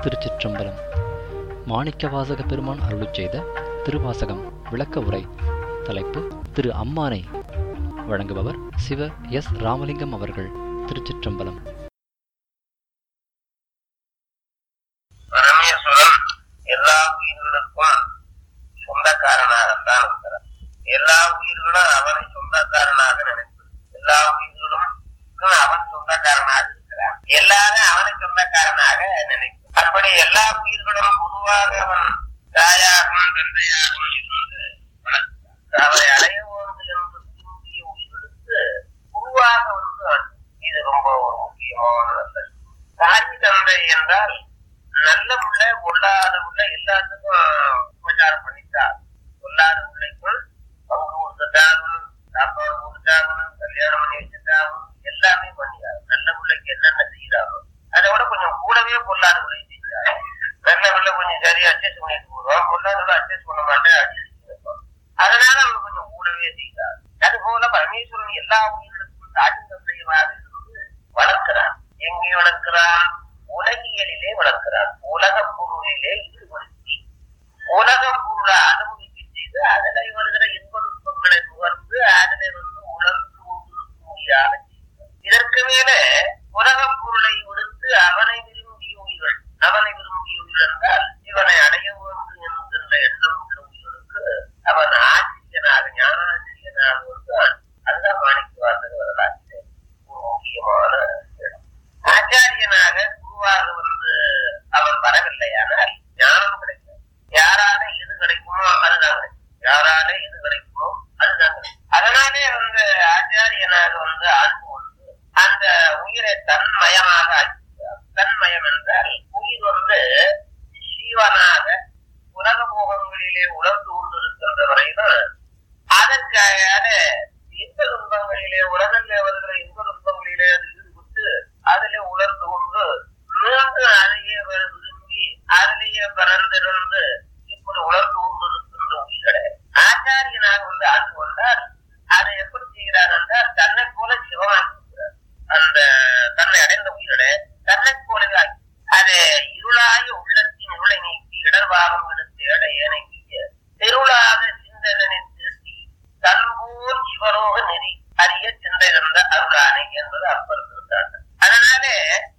திருச்சிற்றம்பலம் மாணிக்கவாசக பெருமான் அருளுச் செய்த திருவாசகம் விளக்க உரை தலைப்பு திரு அம்மானை வழங்குபவர் சிவ எஸ் ராமலிங்கம் அவர்கள் திருச்சிற்றம்பலம் பரமேஸ்வரன் எல்லா உயிர்களுக்கும் சொந்தக்காரனாகத்தான் இருக்கிறான் எல்லா உயிர்களும் அவனை சொந்தக்காரனாக நினைப்பு எல்லா உயிர்களும் அவன் சொந்தக்காரனாக இருக்கிறான் எல்லாரும் அவனை சொந்தக்காரனாக நினைப்பு அப்படி எல்லா உயிர்களும் பொதுவாக அவன் தாயாகவும் தந்தையாகவும் இருந்து வளர்க்கிறான். அவரை அடைய வேண்டும் என்று விரும்பிய உயிர்களுக்கு உருவாக வந்து அன்பு. இது ரொம்ப ஒரு முக்கியமான நல்லது. தாய் தந்தை என்றால் நல்ல உள்ள பொல்லாத உள்ள எல்லாத்துக்கும் உபச்சாரம் பண்ணிட்டார் பொல்லாத பிள்ளைக்குள் அவங்க கொடுத்துட்டாகணும் சாப்பாடு கொடுத்தாகணும் கல்யாணம் பண்ணி வச்சுட்டாகணும் எல்லாமே பண்ணிட்டாரு நல்ல பிள்ளைக்கு என்னென்ன செய்யறாரோ அதை விட கொஞ்சம் கூடவே பொல்லாத பிள்ளை செய்யறாரு நல்ல பிள்ளை கொஞ்சம் சரியா அட்ஜஸ்ட் பண்ணிட்டு போடுவோம் பொல்லாத அட்ஜஸ்ட் பண்ண மாட்டேன் அட்ஜஸ்ட் பண்ணிப்போம் அதனால அவர் கொஞ்சம் கூடவே செய்தார் அது போல பரமேஸ்வரன் எல்லா உயிர்களுக்கும் தாய் தந்தையமாக இருந்து வளர்க்கிறான் எங்கே வளர்க்கிறான் உலகியலிலே வளர்க்கிறான் உலக பொருளிலே ஈடுபடுத்தி உலக பொருளை அனுபவிக்க செய்து அதில் வருகிற இன்ப துன்பங்களை நுகர்ந்து அதில் வந்து உணர்ந்து கொண்டிருக்கும்படியாக செய்கிறார். இதற்கு மேல உலக பொருளை விடுத்து அவனை விரும்பிய உயிர்கள் அவனை விரும்பிய உயிர்கள் என்றால் இவனை அடைய வேண்டும் என்கின்ற எண்ணம் உள்ள உயிர்களுக்கு அவன் ஆசிரியனாக ஞானாசிரியனாக வருவான் அதுதான் மாணிக்க வாசக வரலாற்று ஒரு முக்கியமான இடம் ஆச்சாரியனாக குருவாக வந்து அவன் வரவில்லையானால் ஞானம் கிடைக்கும் யாரால எது கிடைக்குமோ அதுதான் கிடைக்கும் யாரால எது கிடைக்குமோ அதுதான் கிடைக்கும் அதனாலே வந்து ஆச்சாரியனாக வந்து அன்பு வந்து அந்த உயிரை தன்மயமாக ஆக்கிக்கிறார் தன்மயம் என்றால் உயிர் வந்து சீவனாக உலக போகங்களிலே உணர்ந்து கொண்டிருக்கின்ற வரையிலும் அதற்காக இன்ப துன்பங்களிலே உலகிலே வருகிற இன்ப துன்பங்களிலே அது ஈடுபட்டு அதிலே உணர்ந்து கொண்டு மீண்டும் அதையே வ- விரும்பி அதிலேயே பறந்திருந்து இப்படி உணர்ந்து கொண்டிருக்கின்ற உயிர்களை ஆச்சாரியனாக வந்து ஆண்டு கொண்டால் அதை எப்படி செய்கிறார் என்றால் தன்னை போல சிவமாக்குகிறார் அந்த தன்னை அடைந்த உயிர்களை தன்னை போலவே ஆக்கி அது இருளாய உள்ளத்தின் இருளை நீக்கி இடர்பாகங்களுக்கு ஏட ஏனைக்கிய திருளாத சிந்தனை திருத்தி தன்போல் சிவரோக நெறி அறிய சிந்தை தந்த அருளானை என்பது அப்பர் திருத்தாண்டு அதனாலே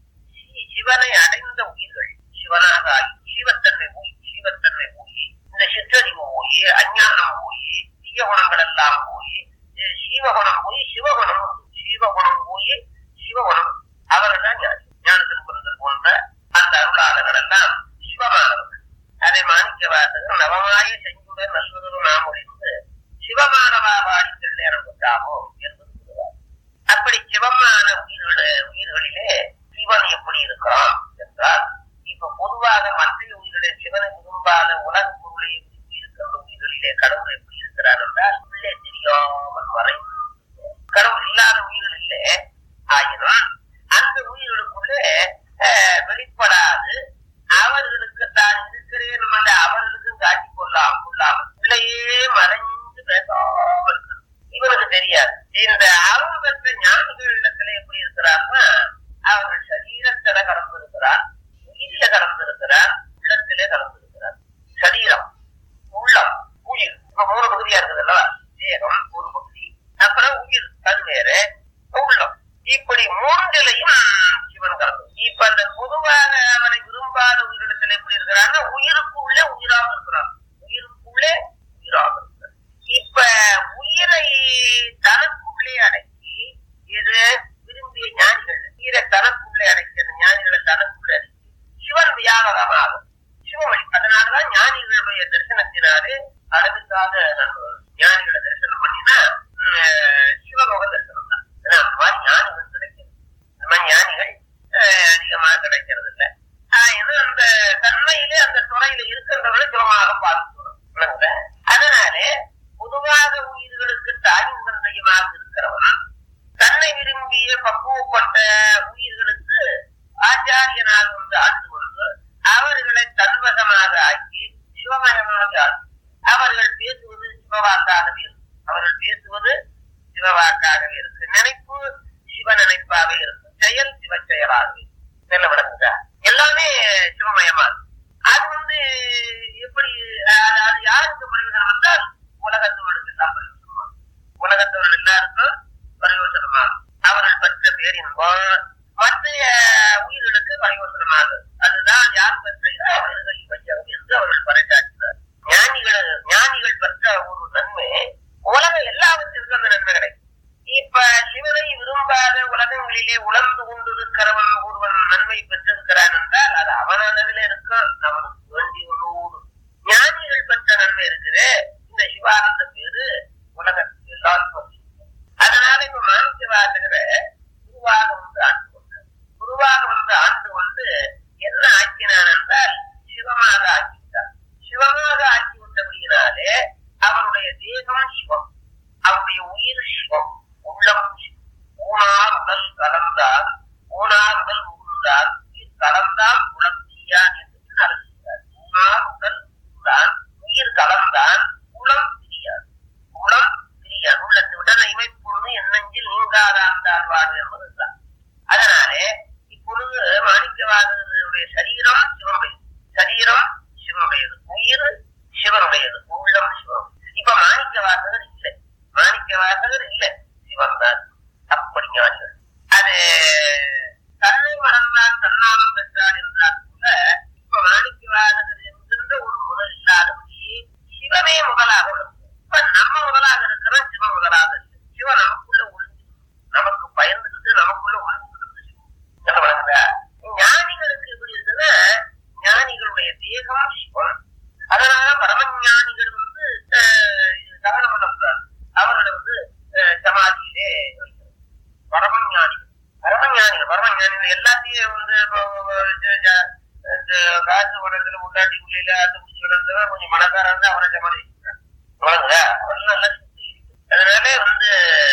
சி- சிவனை அடைந்த உயிர்கள் சிவனாக ஆகி சீவத்தன்மை போய் சீவத்தன்மை போய் இந்த சிற்றறிவு போய் அஞ்ஞானம் போய் தீய குணங்கள் எல்லாம் போய் அஹ் சீவகுணம் போய் சிவகுணம் வந்து. சீவகுணம் போய் சிவகுணம் அவர்கள் தான் ஞானி ஞானத்தின் போன்ற அந்த அருளாளர்கள் எல்லாம் சிவமானவர்கள் அதை மாணிக்க வாசகர் நவமாய செஞ்சுடன் நல்லுதலும் நாம் ஒழிந்து சிவமானவா வாடி தெள்ளேரம் கொண்டாமோ என்பது சொல்லுவார் அப்படி சிவமான உயிர்கள உயிர்களிலே சிவன் எப்படி இருக்கிறான் என்றால் இப்ப பொதுவாக மற்ற உயிர்களே சிவனை விரும்பாத உலக பொருளை விரும்பி இருக்கின்ற உயிர்களிலே கடவுள் எப்படி இருக்கிறார் என்றால் உள்ளே தெரியாமல் மறைந்து கடவுள் இல்லாத உயிர்கள் இல்லை ஆயினும் அந்த உயிர்களுக்குள்ளே அஹ், வெளிப்படாது அவர்களுக்கு தான் இருக்கிறேன் என்று அவர்களுக்கும் காட்டிக் கொள்ளாம கொள்ளாமல் உள்ளேயே மறைஞ்சு பேசாமல் இருக்கிறது. இவனுக்கு தெரியாது இந்த அருள் பெற்ற ஞானிகளிடத்துல எப்படி இருக்கிறார்னா அவர்கள் சரீரத்தில கலந்திருக்கிறார் உயிரில கலந்திருக்கிறார் உள்ளத்திலே கலந்திருக்கிறார் சரீரம் உள்ளம் உயிர் இப்ப மூணு பகுதியா இருக்குது அல்லவா தேகம் ஒரு பகுதி அப்புறம் உயிர் அது வேற உள்ளம் இப்படி மூன்றிலையும் சிவன் கலந்து இப்ப அந்த பொதுவாக அவனை விரும்பாத உயிரிடத்தில் எப்படி இருக்கிறான்னா உயிருக்குள்ளே உயிராக இருக்கிறான் உயிருக்குள்ளே உயிராக இருக்கிறான் இப்ப உயிரை தனக்குள்ளே அடக்கி இது விரும்பிய ஞானிகள் உயிரை தனக்குள்ளே அடக்கி அந்த ஞானிகளை தனக்குள்ளே அடக்கி சிவன் வியாபகமாகும் சிவமொழி அதனாலதான் ஞானிகளுடைய தரிசனத்தினாலே அளவில்லாத நன்மைகள். ஞானிகளை தரிசனம் பண்ணினா உம், சிவலோக தரிசனம் தான் ஏன்னா, அந்த மாதிரி ஞானிகள் கிடைக்கும் இந்த மாதிரி ஞானிகள் அஹ், அதிகமாக கிடைக்கிறது இல்லை ஆஹ், ஏன்னா அந்த தன்மையிலே அந்த துறையில சரீரம் சிவனுடையது சரீரம் சிவனுடையது உயிர் சிவனுடையது உள்ளம் சிவம் இப்ப மாணிக்க வாசகர் இல்லை மாணிக்க வாசகர் இல்லை சிவன் தான் அப்படி ஞானிகள் அது தன்னை மறந்தான் தன்னாமம் பெற்றான் என்றால் கூட இப்ப மாணிக்க வாசகர் என்கின்ற ஒரு முதல் இல்லாதபடி சிவமே முதலாக உள்ளது இப்ப நம்ம முதலாக இருக்கிறோம் சிவன் முதலாக இல்லை சிவன் நமக்குள்ள ஒளிஞ்சு நமக்கு பயந்துக்கிட்டு நமக்குள்ள ஒளிஞ்சுக்கிட்டு இருக்கு சிவம். என்ன வழங்குதா ஞானிகளுக்கு எப்படி இருக்குன்னா ஞானிகளுடைய தேகம் சிவம் அதனால பரமஞானிகள் வந்து அஹ், தகனம் பண்ணக்கூடாது அவர்களை வந்து அஹ், சமாதியிலே வைக்கணும் பரமஞானிகள் பரமஞானிகள் பரமஞானிகள் எல்லாத்தையும் வந்து இப்போ, ஜ- ஜ- இந்த காசு படத்துல முன்னாடி உள்ளில அது முடிச்சு கிடந்தவன் கொஞ்சம் மனக்காரங்க அவரை சமாதி வச்சுக்கிறான் வழங்குதா அவர்கள் நல்லா சுத்தி இருக்கு. அதனால வந்து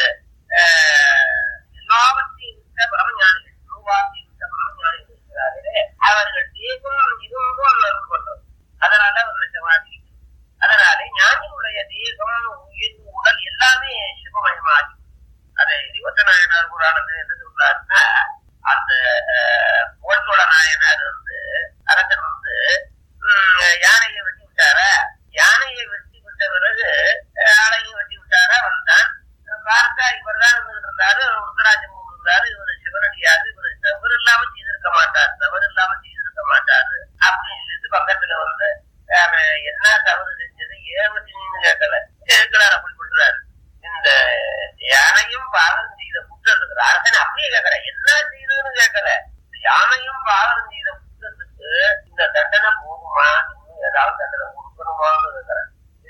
அஹ், எல்லாவற்றையும் விட்ட பரமஞானிகள் ரூபாத்தையும் விட்ட பரமஞானிகள் இருக்கிறார்களே அவர்கள் தேகம் இருந்தும் அருள் கொண்டது அதனால அவர்களை சமாதி வைக்கணும். அதனால ஞானியுடைய தேகம் உயிர் உடல் எல்லாமே சிவமயமாகி அது இருபத்த நாயனார் புராணத்தில் என்ன சொல்றாருன்னா அந்த அஹ், கோச்சோட நாயனார் வந்து அரசன் வந்து உம், யானையை வெட்டி விட்டாரா யானையை வெட்டி விட்ட பிறகு அஹ், ஆளையும் வெட்டி விட்டாரா வந்தான் பார்த்தா இவர் தான் இருந்தாரு ருத்ராஜம் இருந்தாரு இவர் சிவனடியாரு இவர் தவறு இல்லாம செய்திருக்க மாட்டார் தவறு இல்லாம செய்திருக்க மாட்டாரு அப்படின்னு சொல்லிட்டு பக்கத்துல வந்து அவன் என்ன தவறு செஞ்சது ஏன் வெட்டினு கேட்கல இருக்கிறார் அப்படி பண்றாரு இந்த யானையும் பாதம் செய்த குற்றத்துக்கு அரசன் அப்படியே கேட்கற என்ன செய்ததுன்னு கேட்கல இந்த யானையும் பாதம் செய்த குற்றத்துக்கு இந்த தண்டனை போகுமா இன்னும் ஏதாவது தண்டனை கொடுக்கணுமான்னு கேட்கிறேன்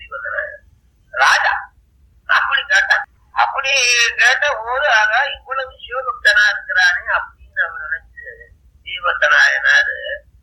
ராஜா அப்படி கேட்டான் அப்படி கேட்ட போது ஆக இவ்வளவு சிவபக்தனா இருக்கிறானே அப்படின்னு அவர் நினைச்சு ஜீவத்தனாயனாரு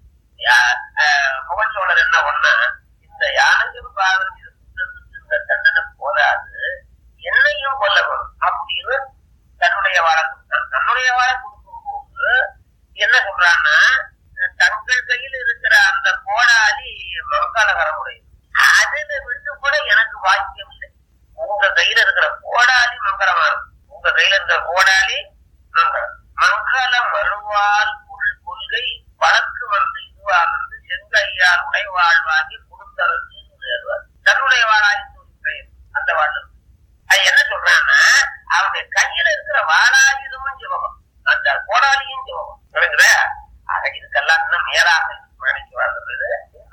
முகச்சோழர் என்ன ஒண்ணா இந்த யானையும் பாதம் இது குற்றத்துக்கு இந்த தண்டனை போதாது என்னையும் கொல்ல வேணும் அப்படின்னு தன்னுடைய வாழை கொடுத்தான் தன்னுடைய வாழை கொடுக்கும் போது என்ன சொல்றான்னா தங்கள் கையில் இருக்கிற அந்த கோடாலி மங்களகரம் உடையது அதுல விட்டு கூட எனக்கு வாக்கியம் இல்லை உங்க கையில இருக்கிற கோடாலி மங்களமானது உங்க கையில இருக்கிற கோடாலி மங்களம் மங்கள மறுவால் கொள் கொள்கை வழக்கு வந்து இதுவாகிறது செங்கையால் உடைவாழ்வாகி கொடுத்தரசு தன்னுடைய வாழாய் பெயர் அந்த வாழ்வு அது என்ன சொல்றான்னா அவனுடைய கையில இருக்கிற வாழாயுதமும் சிவகம் அந்த கோடாலியும் சிவகம் புரியுதுதா ஆக இதுக்கெல்லாம் இன்னும் நேராக மனைக்கு வாழ்றது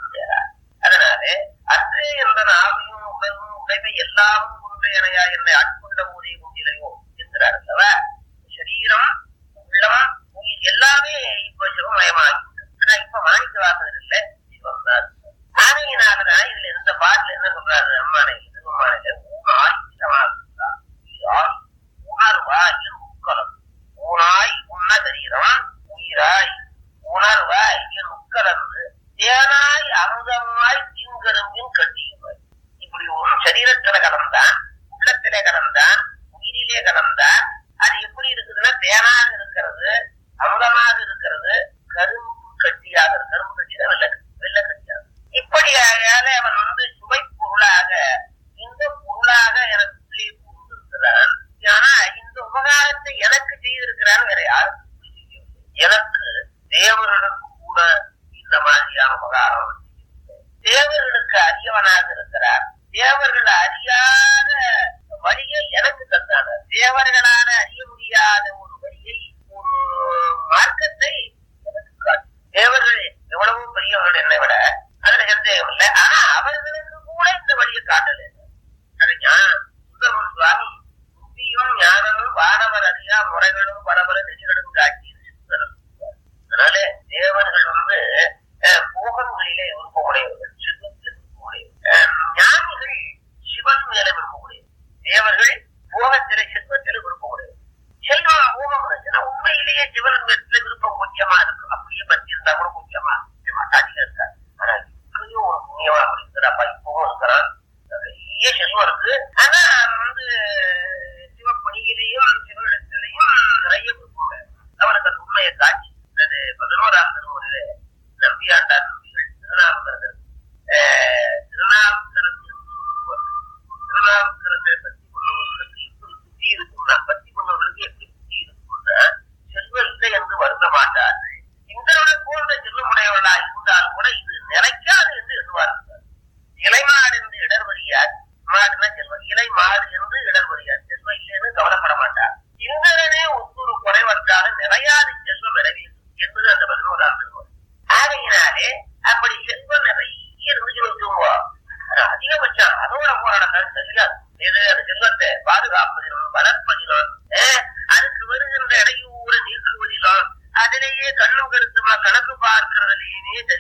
அதனாலே அன்றே என்ற நாவையும் உடலும் உடைமை எல்லாமும் குன்றையனையா என்னை ஆட்கொண்ட ஊரே கொண்டிலையோ என்கிறார் அல்லவா சரீரம் உள்ளம் உயிர் எல்லாமே இப்ப சிவமயமாகி ஆனா இப்ப மாணிக்க வாசகர் இல்ல சிவம் தான் ஆனையினாலதான் இதுல இந்த பாட்டுல என்ன சொல்றாரு அம்மானை திருவம்மானையில ஊனாய் சிவமாகுதா உயிராய் உணர்வாய் உட்கலம் ஊனாய் உண்ண சரீரம் உயிராய் உணர்வாய் உட்கலந்து தேனாய் அமுதமாய் தீங்கரும்பின் கட்டியுமாய் இப்படி ஒரு சரீரத்துல கலந்தான் உள்ளத்திலே கலந்தான் உயிரிலே கலந்தான் அது எப்படி இருக்குதுன்னா தேனாக இருக்கிறது அமுதமாக இருக்கிறது கரும்பு கட்டியாக இருக்கு. கரும்பு கட்டிதான் வெள்ளை வெள்ளை கட்டியாக இப்படியாக அவன் வந்து சுவை பொருளாக இந்த பொருளாக எனக்கு உள்ளே புகுந்திருக்கிறான் ஆனா இந்த உபகாரத்தை எனக்கு செய்திருக்கிறான் வேற யாரும் செய்யவில்லை. எனக்கு தேவர்களுக்கு கூட இந்த மாதிரியான உபகாரம் அவன் செய்யவில்லை. தேவர்களுக்கு அறியவனாக இருக்கிறார் தேவர்கள் அறியாத வழியை எனக்கு தந்தார் தேவர்களால அறிய முடியாத ஒரு வழியை ஒரு மார்க்கத்தை எனக்கு காட்டி தேவர்கள் எவ்வளவோ பெரியவர்கள் என்னை விட அதுல சந்தேகம் இல்லை ஆனா அவர்களுக்கு கூட இந்த வழியை காட்டல அது ஞான- சுந்தரமூர் சுவாமி புத்தியும் ஞானமும் வானவர் அறியா முறைகளும் பரபர நெறிகளும் காட்டி சுந்தரம் அதனால தேவர்கள் வந்து அஹ், போகங்களிலே விருப்பமுடையவர்கள் செல்வத்தில் விருப்பமுடையவர்கள் அஹ், ஞானிகள் சிவன் மேல விருப்பமுடையவர்கள் தேவர்கள் போகத்திலே செல்வத்தில் விருப்பமுடையவர்கள் செல்வம்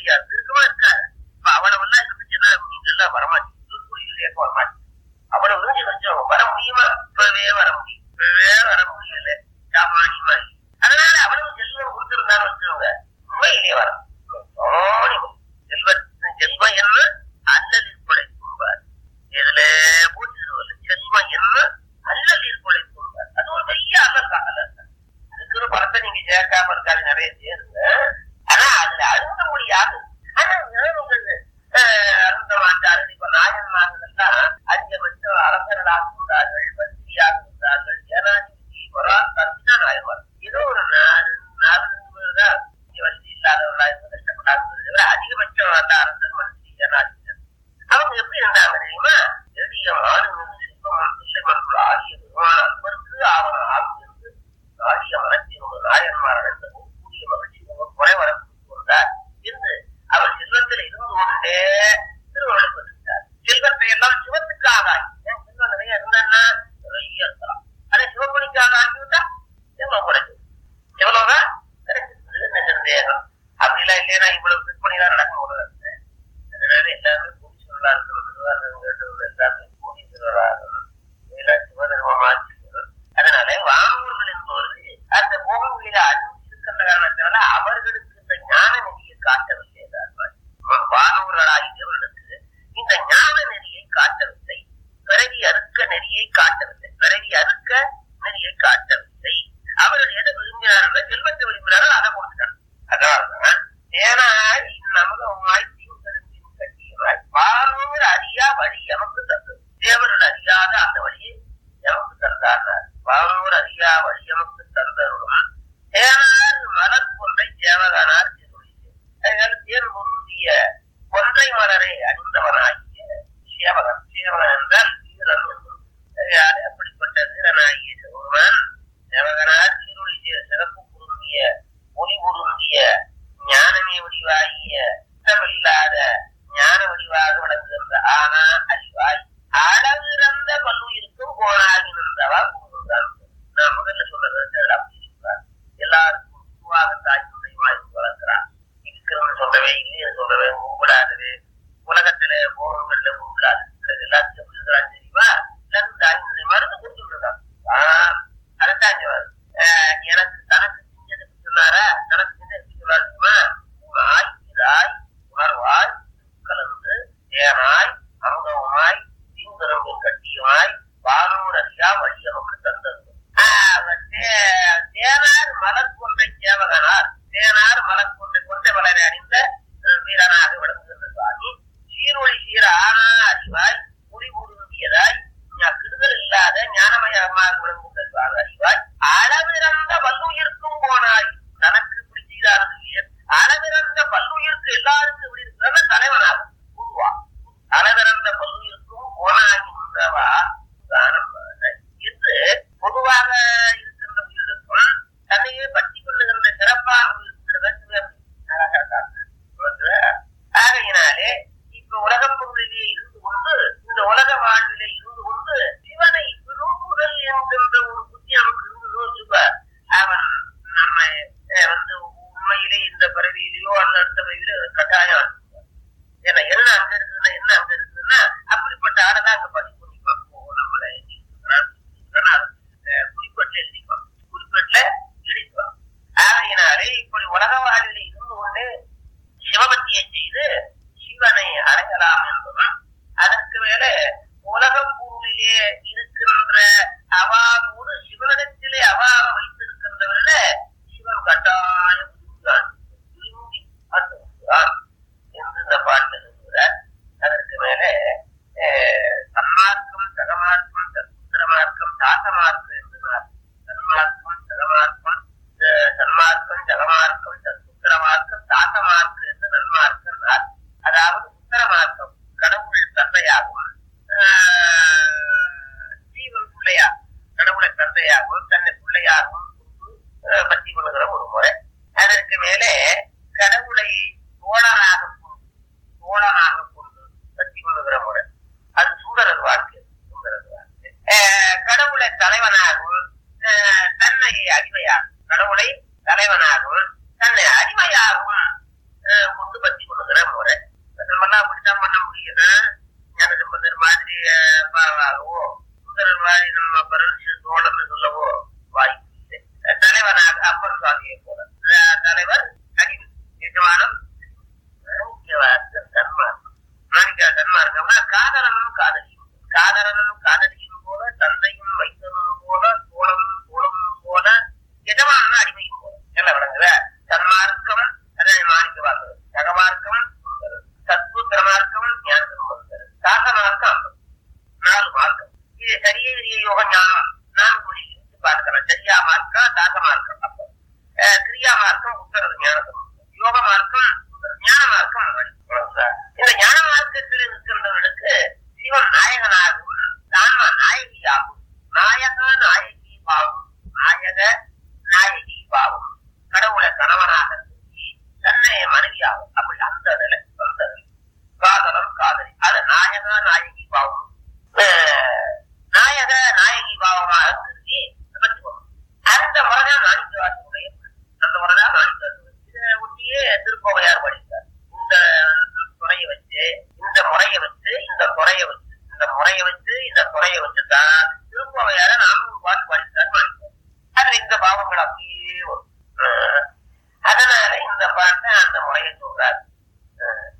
முடியாது இருக்குமா இருக்காது இப்ப அவ்வளவெல்லாம் இருந்துச்சுன்னா நீங்க எல்லாம் வரமாட்டீங்க தூத்துக்குடியில் ஏற்க வரமாட்டீங்க அவ்வளவு விரிஞ்சு வச்சோம் வர முடியுமா இப்பவே வர முடியும் இப்பவே வர முடியல சாமானி மாதிரி அதனால அவ்வளவு செல்வம் கொடுத்திருந்தான்னு வச்சுக்கோங்க உண்மையிலே வர செல்வ செல்வம் என்ன அல்லலில் குழைக்கும்பார் இதுல பூச்சிருவல் செல்வம் என்ன அல்லலில் குழைக்கும்பார் அது ஒரு பெரிய அல்லல் தான் அல்லல் தான். அதுக்குன்னு பணத்தை நீங்க சேர்க்காம இருக்காது நிறைய சேருங்க ஆனா அதுல அழுந்த முடியாது ஆனா ஞானிகள் ஆஹ், அருந்த மாட்டார்கள் இப்ப நாயன்மார்கள் எல்லாம் அதிகபட்சம் அரசர்களாக இருந்தார்கள் மந்திரியாக இருந்தார்கள்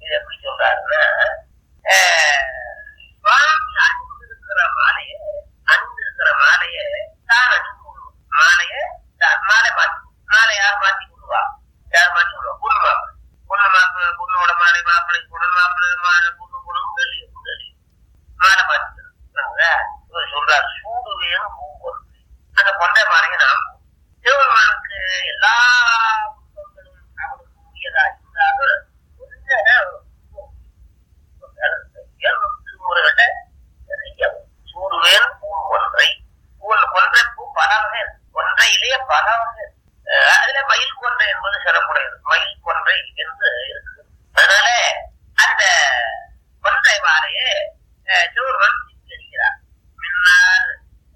இது எப்படி சொல்றாருன்னா ஆஹ், சுவாமி அணிந்திருக்கிற மாலைய அணிந்திருக்கிற மாலைய தான் அணிந்து கொள்ளும் மாலைய தான் மாலை மாத்தி மாலை யார் மாத்தி கொள்வா யார் மாத்தி கொள்வா பொண்ணு மாப்பிள்ளை பொண்ணு மாப்பிள்ளை பொண்ணோட மாலை மாப்பிள்ளை பொண்ணு மாப்பிள்ளை மாலை பொண்ணு பொண்ணு உண்டல்லி உண்டல்லி மாலை மாத்திக்கிறாங்க இவர் சொல்றாரு சூடுவேன் பூங்கொல் அந்த கொண்டை மாலையை நாம் சிவபெருமானுக்கு எல்லா புத்தகங்களும் அவனுக்கு உரியதா இருந்தாலும் கொஞ்சம் திருமுறைகள்ல நிறைய சூடுவேன் பூங்கொன்றை பூ கொன்றை பூ பல வகை இருக்கு. கொன்றையிலேயே பல வகை இருக்கு. அஹ் அதுல மயில் கொன்றை என்பது சிறப்புடையது மயில் கொன்றை என்று இருக்கு அதனால அந்த கொன்றை மாலையை அஹ், சிவபெருமான் சித்தரிக்கிறார் மின்னார்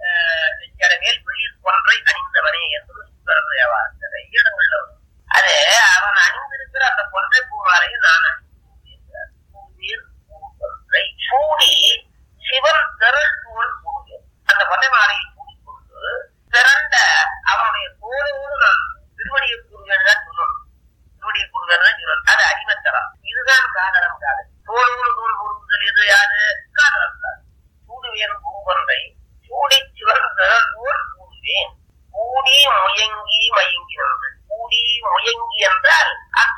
மேல் வெளிர் கொன்றை அணிந்தவனே என்று சுந்தரர் தேவாரத்தில் இடங்கள்ல வரும். அது அவன் அணிந்திருக்கிற அந்த கொன்றை பூ மாலையை நான் அணிந்திருக்கிறார் பூவீர் பூங்கொன்றை சூடி சிவன் திரள் தோல் பூவியர் அந்த கொன்றை மாலையை சூடிக்கொண்டு திரண்ட அவனுடைய தோளோடு நான் திருவடியை கூறுவேன் தான் சொல்லணும் திருவடியை கூறுவேன் தான் சொல்லணும் அது அடிமத்தரம் இதுதான் காதலம் காதல் தோளோடு தோல் பொருந்துதல் எது யாரு காதலம் தான் சூடுவேன் பூங்கொன்றை சூடி சிவன் திரள் தோல் கூறுவேன் கூடி முயங்கி மயங்கி வந்து கூடி முயங்கி என்றால் அந்த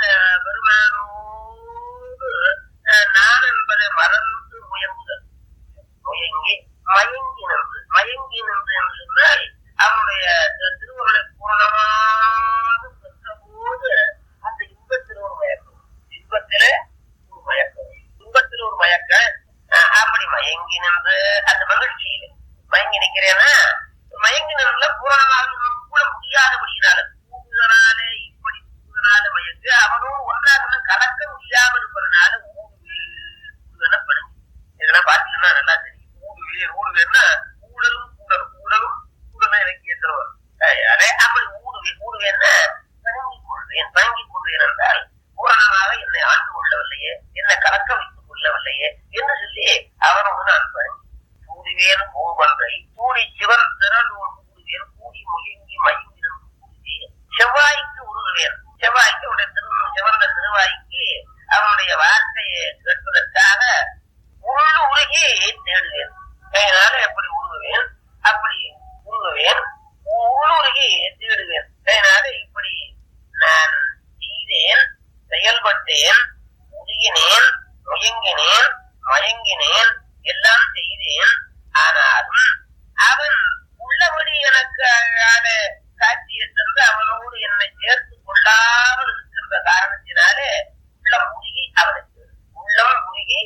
பெருமானோடு அஹ், நான் என்பதை மறந்து முயங்குதல் முயங்கி மயங்கி நின்று மயங்கி நின்று என்று சொன்னால் அவனுடைய திருவுருளை பூர்ணமாக பெற்ற போது அந்த இன்பத்தில் ஒரு மயக்கம் இன்பத்திலே ஒரு மயக்கம் இன்பத்தில் ஒரு மயக்கம் அஹ், அப்படி மயங்கி நின்று அந்த மகிழ்ச்சியில மயங்கி நிற்கிறேன்னா மயங்கி நின்று பூரணமாக கூட முடியாதபடியினால கூடுதலாலே இப்படி கூடுதலால மயக்கு அவனும் ஒன்றாக கலக்க முடியாமல் இருப்பதனால ஊடு எனப்படும் இதெல்லாம் பாத்தீங்கன்னா நல்லா தெரியும் ஊடு வேர் ஊடு வேர்னா ஊடலும் கூடலும் ஊடலும் கூடலும் இலக்கியத்தில் வரும் அஹ் அதே அப்படி ஊடு வே- ஊடு வேர்னா வணங்கிக் கொள்வேன் வணங்கிக் கொள்வேன் என்றால் பூரணமாக என்னை ஆண்டு கொள்ளவில்லையே என்னை கலக்க வைத்துக் கொள்ளவில்லையே என்று சொல்லி அவனோடு நான் வணங்கி கூடுவேன் பூங்கொன்றை கூடி சிவன் திரள் கூடுவேன் கூடி முயங்கி மயங்கி நின்று கூடுவேன் செவ்வாய்க்கு உருகுவேன் செவ்வாய்க்கு அவருடைய திரு சிவந்த திருவாய்க்கு அவனுடைய வார்த்தையை கேட்பதற்காக உள்ள உருகி தேடுவேன் அதனால எப்படி உருகுவேன் அப்படி உருகுவேன் உள்ளுருகி தேடுவேன் அதனால இப்படி நான் செய்தேன் செயல்பட்டேன் உருகினேன் முயங்கினேன் மயங்கினேன் எல்லாம் செய்தேன் ஆனாலும் அவன் உள்ளபடி எனக்கு அழகான காட்சியை தந்து அவனோடு என்னை சேர்த்துக் கொள்ளாமல் இருக்கின்ற காரணத்தினாலே உள்ளம் உருகி அவனுக்கு உள்ளம் உருகி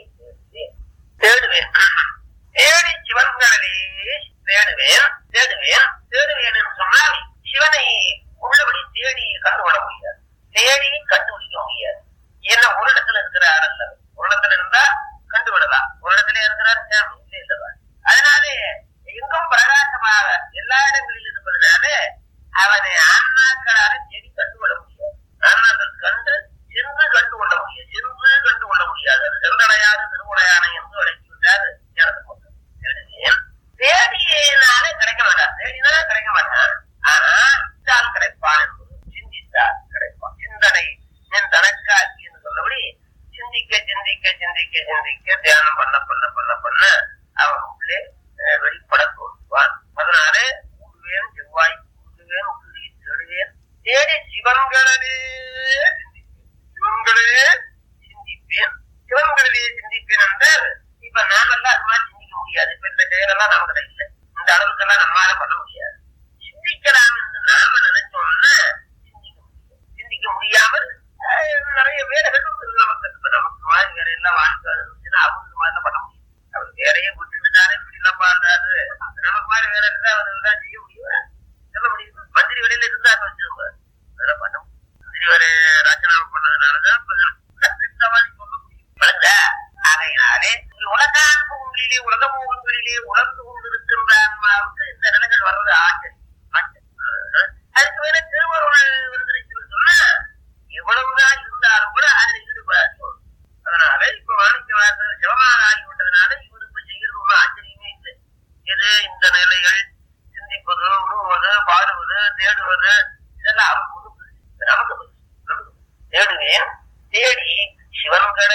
தேடுவேன் தேடி சிவன்களே தேடுவேன் தேடுவேன் தேடுவேன் என்று சொன்னால் சிவனை உள்ளபடி தேடி கண்டுகொள்ள முடியாது தேடி கண்டுபிடிக்க முடியாது ஏன்னா ஒரு இடத்துல இருக்கிறார் அல்ல ஒரு இடத்துல இருந்தா கண்டுவிடலாம் ஒரு இடத்துல இருக்கிறார் சாமி இல்லை இல்லவா அதனாலே எங்கும் பிரகாசமாக எல்லா இடங்களிலும் இருப்பதனால அவனை ஆன்மாக்களால தேடி கண்டுகொள்ள முடியாது ஆன்மாக்கள் கண்டு சென்று கண்டுகொள்ள முடியாது சென்று கண்டுகொள்ள முடியாது அது சென்றடையாது திருவுடையானை என்று அழைத்துவிட்டார் ஞானசம்பந்தர். தேடுவேன். தேடியனாலே கிடைக்க மாட்டான் தேடினா கிடைக்க மாட்டான் ஆனா சிந்தால் கிடைப்பான் என்பது சிந்தித்தால் கிடைப்பான் சிந்தனை என் தனக்காட்சி என்று சொல்லபடி சிந்திக்க சிந்திக்க சிந்திக்க சிந்திக்க தியானம் பண்ண பண்ண பண்ண பண்ண அவன் உள்ளே அஹ், வெளிப்பட தோன்றுவான் அதனாலே உடுவேன் செவ்வாய் உடுவேன் உடுவி தேடுவேன் தேடி சிவன்களே சிந்திப்பேன் சிவன்களே சிந்திப்பேன் சிவன்களிலே சிந்திப்பேன் என்றால் இப்ப நாமெல்லாம் அது மாதிரி சிந்திக்க முடியாது இப்ப இந்த செயலெல்லாம் நமக்கு இல்லை இந்த அளவுக்கெல்லாம் நம்மளால பண்ண முடியாது சிந்திக்கலாம் என்று நாம நினைச்சோம்னா சிந்திக்க முடியும் சிந்திக்க முடியாமல் அஹ், நிறைய வேலைகள் இருக்குது நமக்கு இப்ப நமக்கு மாதிரி வேற எல்லாம் வாழ்க்கை இருந்துச்சுன்னா அவங்க மாதிரி பண்ண முடியும் அவர் வேலையை விட்டுட்டு தானே இப்படி எல்லாம் பாடுறாரு நமக்கு மாதிரி வேலை இருந்தா அவர் தான் செய்ய முடியும் சொல்ல முடியும் மந்திரி வேலையில இருந்தா வச்சுருங்க அதெல்லாம் பண்ண முடியும் மந்திரி வேலை ராஜினாமா பண்ணதுனாலதான் இப்ப இந்த மாதிரி சொல்ல முடியும் விளங்குதா? ஆகையினாலே உலகான் பூங்களிலே உலக பூங்களிலே உலர்ந்து கொண்டிருக்கிற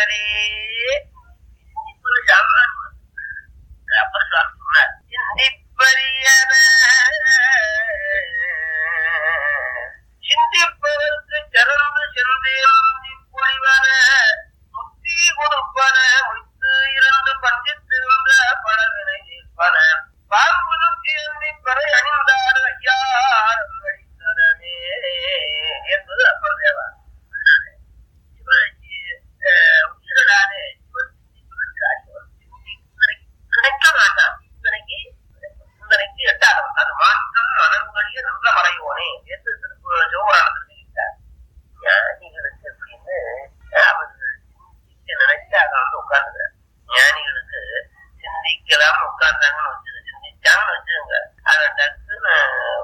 சிந்திப்பரே சிந்திப்பது சாமானியம் அப்பர் சுவாமி சொன்னார் சிந்திப்பரியன சிந்திப்பதற்கு சிறந்து சென்றேந்தி பொழிவன முத்தி கொடுப்பன முத்து இரண்டு பஞ்சித்திருந்த படவினை நிற்பன பாம்பு நுத்தி பறை அணிந்தாடு ஐயா அடித்தரனே என்பது அப்பர் தேவா சிவராஜி உயிரடானே கிடைக்க மாட்டான் சிந்தனைக்கு சிந்தனைக்கு எட்டாதவன் அது மாற்றம் மனங்களிய நின்ற மறைவோனே என்று திருப்பு சிவபுராணத்தில் சொல்லிட்டார் ஞானிகளுக்கு அப்படின்னு அவர்கள் சிந்திக்க நினைச்சு அதை வந்து உட்கார்ந்து ஞானிகளுக்கு சிந்திக்கலாம் உட்கார்ந்தாங்கன்னு வச்சுது சிந்திச்சாங்கன்னு வச்சுருங்க அதை டக்குன்னு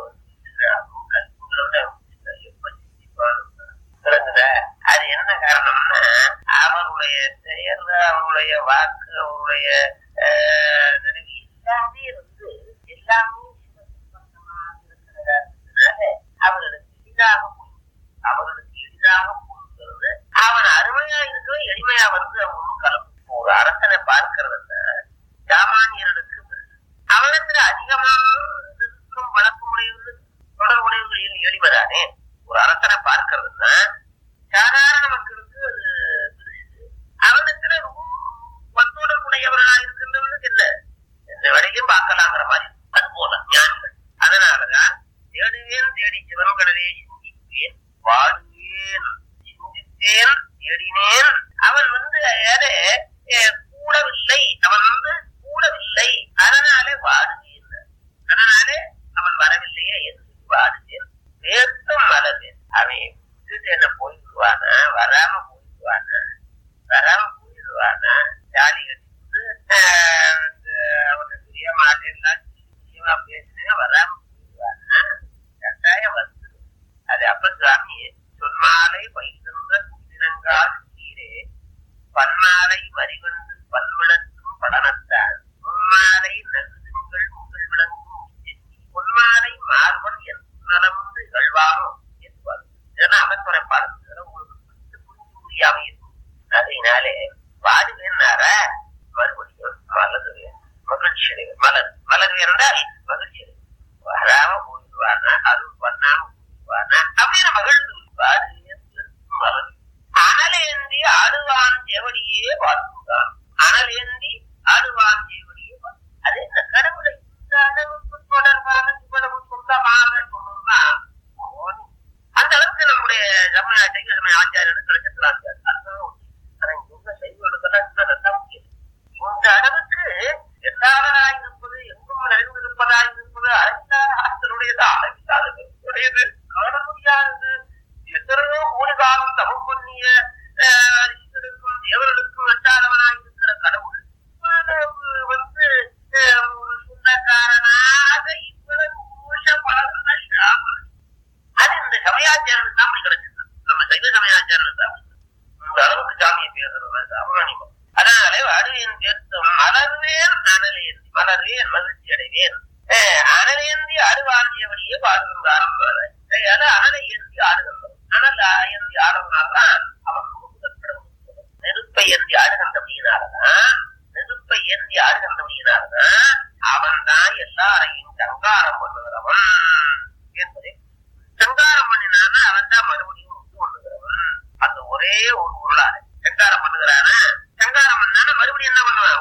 உங்களோட எப்ப சிந்திப்பான்னு விளங்குதா அது என்ன காரணம்னா அவருடைய செயல் அவருடைய வாக்கு அவருடைய ஆஹ், நினைவு எல்லாமே வந்து எல்லாமே சிவசம்பந்தமாக இருக்கிறதுனால அவர்களுக்கு எளிதாக புரியும் அவர்களுக்கு எளிதாக புரிகிறது அவன் அருமையா இருக்கிற எளிமையா வந்து அவன் ஒன்றும் கலப்பு ஒரு அரசனை பார்க்கிறதுன்னா சாமானியர்களுக்கு அவனத்துல அதிகமாக இருக்கும் வழக்கமுடையவர்கள் தொடர்புடையவர்கள் எளிமைதானே ஒரு அரசனை பார்க்கிறதுன்னா சாதாரண மக்களுக்கு அது பெருசு அவனத்துல ரொம்ப பத்தோடர்புடையவர்களா இருக்கின்றவர்களுக்கு இல்ல எந்த வேலையும் பார்க்கலாங்கிற மாதிரி அது போல ஞானிகள் அதனாலதான் தேடுவேன் தேடி சிவன்களவே சிந்திப்பேன் பாடுவேன் சிந்தித்தேன் தேடினேன் அவன் வந்து யாரு அஹ், கூடவில்லை அவன் வந்து கூடவில்லை அதனாலே வாடுவேன் அதனாலே அவன் வரவில்லையே என்று சொல்லி வாடுவேன் வேர்த்தும் மலர்வேன் அவன் விட்டுட்டு என்ன போயிடுவானா வராம போயிடுவானா வராம போயிடுவானா ஜாலி கட்டிட்டு அவனை தெரிய மாட்டேன் பேசுனேன் வராம போயிடுவானா கட்டாயம் வந்து அது அப்ப சுவாமி சொன்மாலை பயிர்ந்த குதிரங்கால் நீரே பன்மாலை வரிவந்து பன்விளக்கும் படனத்தால் முன்மாலை நகுதுங்கள் முகள் விளங்கும் உச்செத்தி பொன்மாலை மார்பன் என் நலமுந்து இகழ்வாரோ என்பார் இதெல்லாம் அவத்துறை பாடத்துல உங்களுக்கு புரிந்து புரிஞ்சு புரியாம இருக்கும் அதனாலே பாடுவேன்னார மறுபடியும் மலருவேன் மகிழ்ச்சி அடைவேன் மலர் மலருவேன் என்றால் மகிழ்ச்சி அடைவேன் வராம போயிடுவானா அருள் பண்ணாம போயிடுவானா அப்படின்னு மகிழ்ந்து பாடுவேன் மலர் அனலேந்தி ஆடுவான் செவடியே வாழ்த்துதான் அனலேந்தி ஆடுவான் செவடியே வாழ்த்து. அது இந்த கடவுளை இந்த அளவுக்கு தொடர்பாக இவ்வளவு சொந்தமாக சொல்லணும்னா அவன் அந்த அளவுக்கு நம்முடைய சமய சைவ சமய ஆச்சாரியர்கள் கிடைச்சிருக்கிறாங்க அதுதான் உண்மை. ஆனா இங்க உள்ள சைவர்களுக்கெல்லாம் இன்னும் நல்லா முடியுது இந்த அளவுக்கு எல்லாராய் இருப்பது எங்கும் நிறைந்திருப்பதாய் இருப்பது அறிந்தார் ஆற்றலுடையது அளவில்லாத பெருமையுடையது காண முடியாதது எத்தனையோ கோடி காலம் தவம் பண்ணிய ஆஹ், ரிஷிகளுக்கும் தேவர்களுக்கும் எட்டாதவனாய் இருக்கிற கடவுள் இவ்வளவு வந்து ஆஹ், ஒரு சொந்தக்காரனாக இவ்வளவு மோசம் பழகுன சாமன் அது இந்த சமயாச்சாரனுக்கு தான் அப்படி கிடைச்சது நம்ம சைவ சமயாச்சாரனுக்கு தான் இந்த அளவுக்கு சாமியை பேசுறது சாமானியம் அதனாலே அருவேன் பேர்த்தும் மலர்வேன் அனலேந்தி மலர்வேன் மகிழ்ச்சி அடைவேன் அஹ் அனலேந்தி அருவாஞ்சியபடியே பாடுகின்ற ஆரம்பம் அதனால அனலை ஏந்தி ஆடுகின்றோம் அனல் ஏந்தி ஆடுறதுனாலதான் அவன் நெருப்பை ஏந்தி ஆடுகின்றபடியினாலதான் நெருப்பை ஏந்தி ஆடுகின்றபடியினாலதான் அவன் தான் எல்லாரையும் சங்காரம் பண்ணுகிறவன் என்பதை சங்காரம் பண்ணினானா அவன் தான் மறுபடியும் உண்டு கொண்டுகிறவன் அந்த ஒரே ஒரு பொருளாரு சங்காரம் பண்ணுகிறானா சங்காரம் பண்ணானா மறுபடியும் என்ன பண்ணுவான்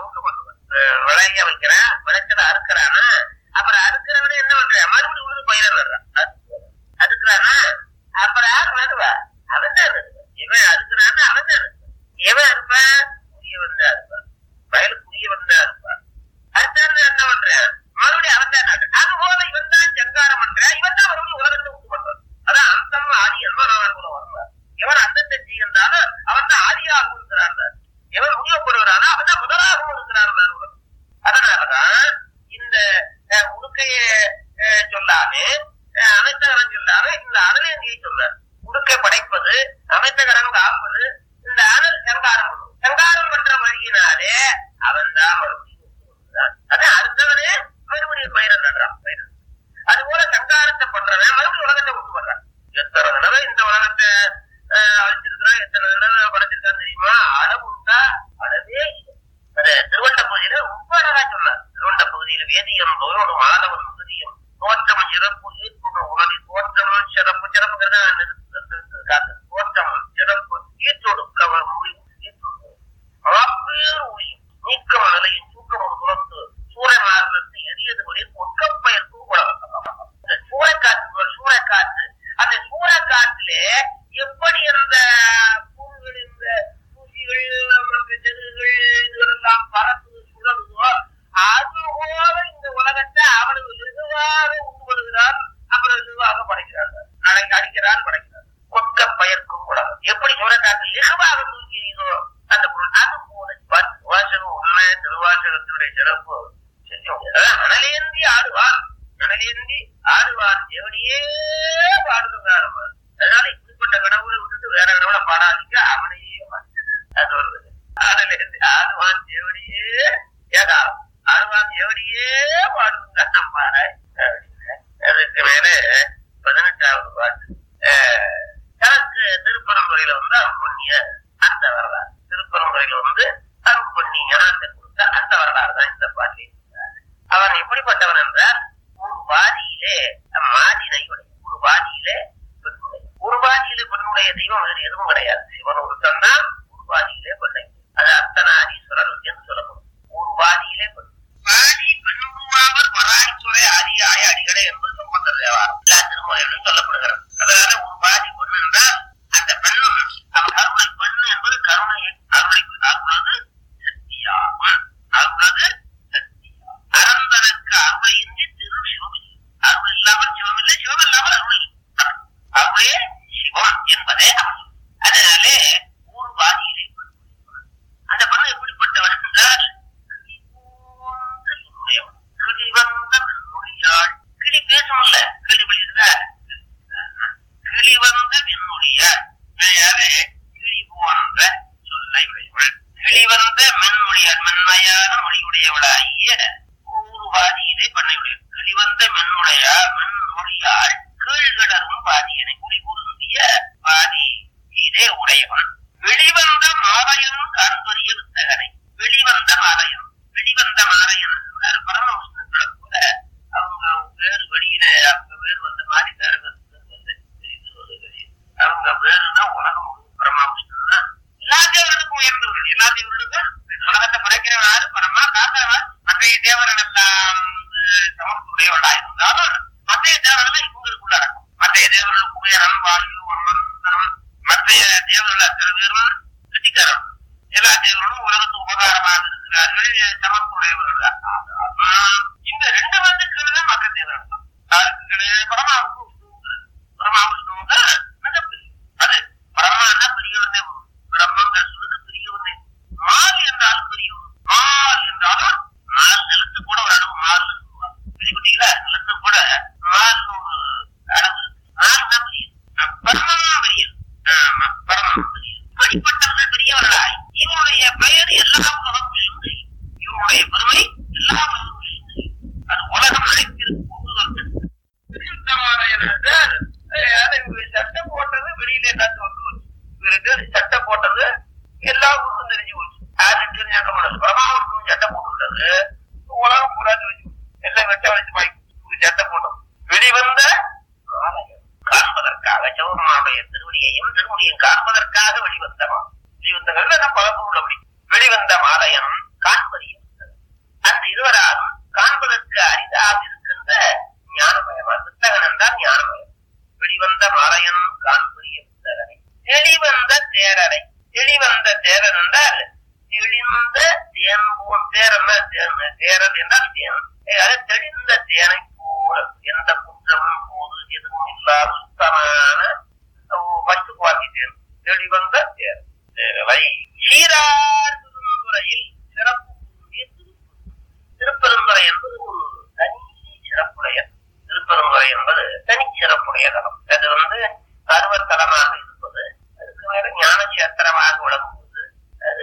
சிறப்பு செஞ்சு அதான் மணலேந்தி ஆடுவான் மணலேந்தி ஆடுவான் எவனையே பாடுதுங்க நம்ம அதனால இப்படிப்பட்ட கடவுளை விட்டுட்டு வேற கடவுளை பாடாதீங்க அவனையே பாடு. அது ஒரு ஆடலேந்தி ஆடுவான் எவனையே ஏகா ஆடுவான் எவனையே பாடுதுங்க பாரு அதுக்கு மேல பதினெட்டாவது பாட்டு அஹ், தனக்கு திருப்பரம்புரையில வந்து அருண்மணிய அந்த வரலாறு திருப்பரம்புரையில வந்து அருண்மணி ஞானத்தை கொடுத்த அந்த வரலாறு தான் இந்த பாட்டில் அவன் எப்படிப்பட்டவன் என்றால் ஒரு வாதியிலே மாதினை உடைய ஒரு வாதியிலே பெண்ணுடைய ஒரு வாதியிலே பெண்ணுடைய தெய்வம் வேறு எதுவும் கிடையாது சிவன் ஒருத்தன் தான் ஒரு வாதியிலே பெண்ணை அது அர்த்தநாரீஸ்வரர் என்று சொல்லப்படும் ஒரு வாதியிலே பெண் வாதி பெண்ணுமாவர் வராய்த்துறை ஆதியாய அடிகளே என்பது சம்பந்தர் தேவாரம் எல்லா திருமுறைகளிலும் சொல்லப்படுகிறது அதனால ஒரு வாதி பெண் என்றால் அந்த பெண்ணும் அவன் கருணை பெண் என்பது கருணை அருளை அருளது சக்தியாகும் அருளது சக்தியாகும் அறந்தனுக்கு அருளை இன்றி திரு சிவம் அருள் இல்லாமல் சிவம் இல்லை சிவம் இல்லாமல் அருள் இல்லை. அருளே சிவம் என்பதே அருள் அதனாலே ஒரு வாதியிலே பெண் அந்த பெண் எப்படிப்பட்டவன் என்றால் கிளி போன்ற என்னுடையவன். கிளி வந்த வெண்மொழியாள் கிளி பேசும்ல கிளி வெளியிடுத கிளி வந்த வெண்மொழியாள் அதனாலே கிளி போன்ற சொல்லை உடையவள் கிளி வந்த மென்மொழியாள் மென்மையான மொழியுடையவளாகிய ஊர்வாதியிலே பண்ணையுடைய கிளி வந்த மென்முடையா மென்மொழியாள் கீழ்கடரும் பாதியனை குடி பொருந்திய பாதி இதே உடையவன் வெளிவந்த மாலையன் காண்பரிய வித்தகனை வெளிவந்த மாலையன் வெளிவந்த மாலையன் என்றார் பரமவிஷ்ணுக்களை கூட அவங்க வேறு வெளியில அவங்க வேறு வந்த மாதிரி வேற வேறு வந்து இது ஒரு வெளி. அவங்க வேறுனா உலகம் முழுவதும் பரமவிஷ்ணு தான் எல்லா தேவர்களுக்கும் உயர்ந்தவர்கள் எல்லா தேவர்களுக்கும் உலகத்தை படைக்கிறவன் யாரு பரமா காத்தவன் மற்றைய தேவர்கள் எல்லாம் வந்து சமத்துடையவர்களா இருந்தாலும் மற்றைய தேவர்கள் இவங்களுக்குள்ள அடக்கம் மற்றைய தேவர்கள் குபேரன் வாயு வர்மன் மற்றைய தேவர்கள் அத்தனை பேரும் கிட்டிக்காரன் எல்லா தேவர்களும் உலகத்துக்கு உபகாரமாக இருக்கிறார்கள் சமத்துடையவர்கள் தான். ஆனாலும் இந்த ரெண்டு பேருக்கு தான் மற்ற தேவர்கள் தான் யாருக்கு கிடையாது பரமாவுக்கு விஷ்ணுவுக்கு பரமா விஷ்ணுவுக்கு மிகப்பெரிய அது பிரம்மான்னா பெரியவனே வரும். பிரம்மங்கள் சொல்லுக்கு பெரியவனே மால் என்றாலும் பெரியவன் மால் என்றாலும் மால் நிலத்து கூட ஒரு அளவு மால் பிடிக்கிட்டீங்களா நிலத்து கூட மால் ஒரு அளவு மால் தான் பெரியது பரமம் பெரியது ஆமா, பரமம் பெரியது இப்படிப்பட்டவர்கள் பெரியவர்களாய் இவருடைய பெயர் எல்லா உலகங்களிலும் தெரியும் இவருடைய பெருமை எல்லா உலகங்களிலும் தெரியும் அது உலகம் அனைத்திற்கு பொதுவாக சட்டம் போட்டது வெளியில எல்லாத்தையும் வந்து போச்சு இவருக்கு சட்டம் போட்டது எல்லா ஊருக்கும் தெரிஞ்சு போச்சு யாருக்கு சட்டம் போட்டது பிரமாவுக்கும் சட்டம் போட்டுள்ளது உலகம் பூரா தெரிஞ்சு போச்சு. எல்லாம் வெட்ட வளைச்சு வாங்கி சட்டம் போட்டது வெளிவந்த ஆலயம் காண்பதற்காக சிவபெருமானுடைய திருவடியையும் திருமுடியும் காண்பதற்காக வெளிவந்தமா வெளிவந்தங்கள் நம்ம பழக்கம் உள்ளபடி வெளிவந்த மாலயம் காண்பதையும் அந்த இருவராலும் காண்பதற்கு அரிதாக இருக்கின்ற ஞானமயமா புத்தகன் என்றால் ஞானமயம் வெளிவந்த மாலையனும் காண்புரிய புத்தகனை தெளிவந்த தேரரை தெளிவந்த தேரர் என்றால் தெளிந்த தேன் போல் தேரன தேரர் என்றால் தேன் அது தெளிந்த தேனை போல எந்த குற்றமும் போது எதுவும் இல்லாத சுத்தமான பச்சு தேன் தெளிவந்த தேர் தேரவை சீரார் திருந்துறையில் சிறப்பு கூறிய திருப்பூர் திருப்பெருந்துறை என்பது ஒரு தனி சிறப்புடைய திருப்பெருந்துறை என்பது தனி சிறப்புடைய தலம் அது வந்து பருவத்தலமாக இருப்பது அதுக்கு மேல ஞான சேத்திரமாக விளங்குவது அது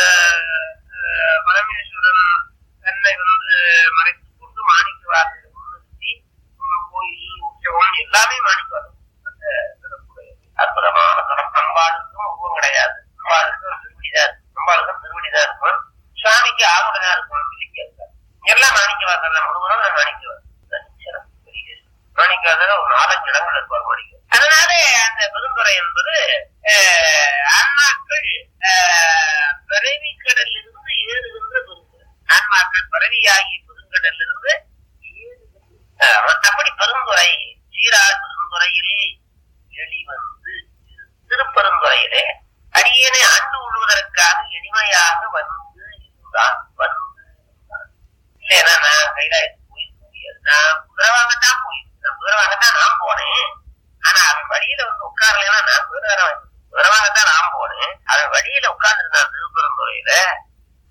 அஹ், பரமேஸ்வரன் தன்னை வந்து மறைத்துக் கொண்டு மாணிக்கவாசலை முன்னிறுத்தி உம், கோயில் உற்சவம் எல்லாமே மாணிக்கவாசம் அந்த சிறப்புடைய அற்புதமான தலம் அம்பாளுக்கும் உருவம் கிடையாது அம்பாளுக்கும் திருவடிதான் அம்பாளுக்கும் திருவடிதான் இருக்கும் சுவாமிக்கு ஆவுடனா இருக்கும் பிள்ளைக்கு இருக்காது எல்லாம் மாணிக்கவாசல் தான் முழுவதும் நான் மாணிக்கவாசல் சிறப்பு பெரிய மாணிக்கவாசல் ஒரு நாலஞ்சு இடங்கள் இருப்பார் மாணிக்க அதனால அந்த பெருந்துறை என்பது அஹ், ஆன்மாக்கள் அஹ், பிறவி கடலில் இருந்து ஏறுகின்ற பெருந்துறை ஆன்மாக்கள் பிறவியாகிய பெருங்கடலில் இருந்து ஏறுகின்ற அஹ், அப்படி பெருந்துறை சீரார் பெருந்துறையில் வெளிவந்து திருப்பெருந்துறையிலே அடியேனை ஆண்டு கொள்வதற்காக எளிமையாக வந்து இருந்தான் வந்து இருந்தான். இல்லைன்னா நான் கைலாயத்துக்கு போயிருக்க முடியாது நான் குதிரை வாங்கத்தான் போயிருக்கேன் குதிரை வாங்கத்தான் நான் போனேன் ஆனா அவன் வழியில வந்து உட்காரலைன்னா நான் குதிரை குதிரை வாங்கத்தான் நான் போனேன் அவன் வழியில உட்கார்ந்துருந்தான் திருப்பெருந்துறையில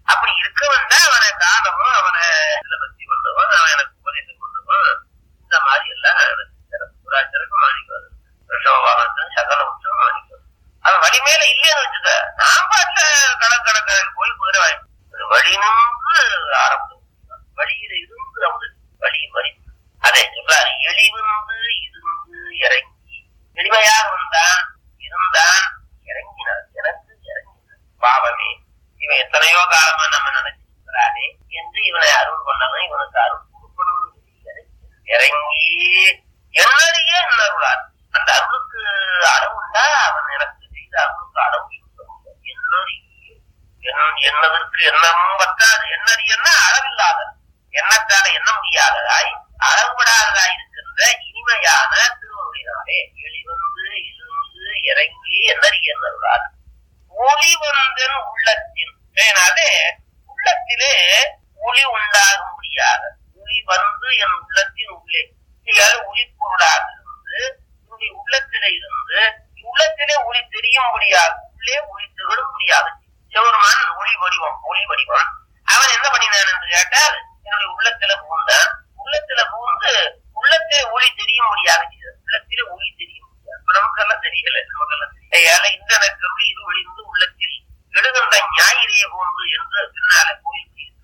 அப்படி இருக்கவன் தான் அவனை காணவும் அவனை இதுல பக்தி பண்ணவும் அவன் எனக்கு உபதேசம் பண்ணவும் இந்த மாதிரி எல்லாம் புராச்சருக்கு மாணிக்கம் ரிஷபவாகனத்தின் சகல உற்சவம் மாணிக்கம் அவன் வழி மேல இல்லைன்னு வச்சுக்க நான் பாட்டுல கடற்கடற்கரை போய் குதிரை வாங்கி வழி நின்று ஆரம்பம் வழியில இருந்து அவரு வழி வழி அதை சொல்றாரு எளிவிருந்து இருந்து இறங்கி எளிமையாக வந்தான் இருந்தான் இறங்கினான் எனக்கு இறங்கினான் பாவமே இவன் எத்தனையோ காலமா நம்ம நினைச்சிருக்கிறானே என்று இவனை அருள் பண்ணவன் இவனுக்கு அருள் கொடுக்கணும்னு சொல்லி இறங்கி என்னறிய அருளார் அந்த அருளுக்கு அளவுண்டா அவன் எனக்கு செய்த அருளுக்கு அளவு என்னறிய என்னதற்கு எண்ணமும் பத்தாது என்னறியன்னா அளவில்லாத எண்ணத்தால எண்ண முடியாததாய் அளவுபடாததாய் இருக்கின்ற இனிமையான திருவருளினாலே எளிவந்து இருந்து இறங்கி என்னறிய அருளார் ஒளிவந்தன் உள்ளத்தின் ஏனாலே உள்ளத்திலே ஒளி உண்டாக முடியாத ஒளி வந்து என் உள்ளத்தின் உள்ளே இதால ஒளிப்பொருளாக இருந்து என்னுடைய உள்ளத்திலே இருந்து உள்ளத்திலே ஒளி தெரியும்படியாக உள்ளே ஒளி திகழ முடியாது சிவருமான் ஒளி வடிவம் ஒளி வடிவம் அவன் என்ன பண்ணினான் என்று கேட்டால் என்னுடைய உள்ளத்தில புகுந்தான் உள்ளத்தில புகுந்து உள்ளத்திலே ஒளி தெரியும்படியாக செய்தான் உள்ளத்திலே ஒளி தெரியும் இப்ப நமக்கெல்லாம் தெரியல நமக்கெல்லாம் தெரியல இந்த நக்கருளி இது ஒளிந்து உள்ளத்தில் எழுகின்ற ஞாயிறே போன்று என்று பின்னால கோயில்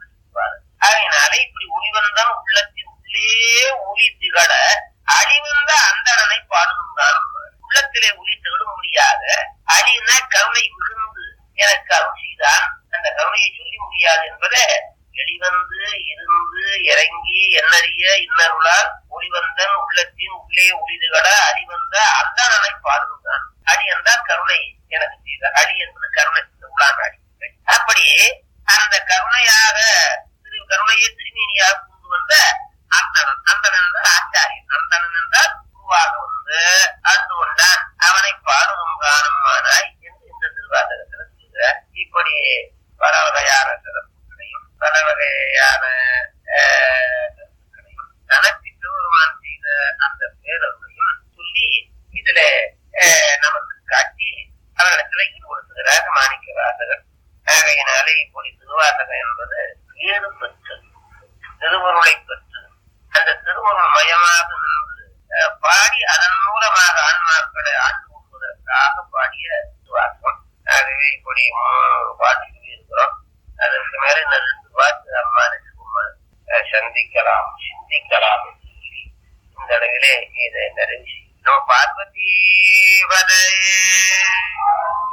அதனால இப்படி ஒளிவந்தான் உள்ளத்தின் உள்ளே ஒளி திகழ அழிவந்த அந்தரனை பாடுகின்றான் உள்ளத்திலே ஒளி திகழ முடியாத அழின கருணை விழுந்து எனக்கு அருள் செய்தான் அந்த கருணையை சொல்லி முடியாது என்பதை வெளிவந்து இருந்து இறங்கி எண்ணறிய இன்னருளால் ஒளிவந்தன் உள்ளத்தின் உள்ளே ஒளிதுகட அடிவந்த அந்தரனை பாடுகின்றான் அடி என்றால் கருணை எனக்கு செய்த அடி என்பது கருணை உள்ளான் அடி அப்படி அந்த கருணையாக திரு கருணையை திருமீனியாக கொண்டு வந்த அந்தணன் அந்தணன் என்றால் ஆச்சாரியன் அந்தணன் என்றால் குருவாக வந்து அன்று கொண்டான் அவனை பாடும் காணுமானாய் என்று இந்த திருவாசகத்தில் சொல்கிறார் இப்படி பல வகையான சிறப்புகளையும் பல வகையான கருத்துக்களையும் தனக்கு சிவபெருமான் செய்த அந்த பேரவையும் சொல்லி இதுல நமக்கு காட்டி அவரிடத்துல ஈடுபடுத்துகிறார் மாணிக்க வாசகர் ஆகையினாலே இப்படி திருவாசகம் என்பது வேறு பெற்று திருவருளை பெற்று அந்த திருவருள் மயமாக நின்று பாடி அதன் மூலமாக ஆன்மாக்களை ஆண்டு கொள்வதற்காக பாடிய திருவாசகம் ஆகவே இப்படி மூணு பாட்டு இருக்கிறோம் அதற்கு மேல இந்த ரெண்டு பாட்டு அம்மா சந்திக்கலாம் சிந்திக்கலாம் சொல்லி இந்த அளவிலே இதை நிறைவு நம்ம பார்வதி வதை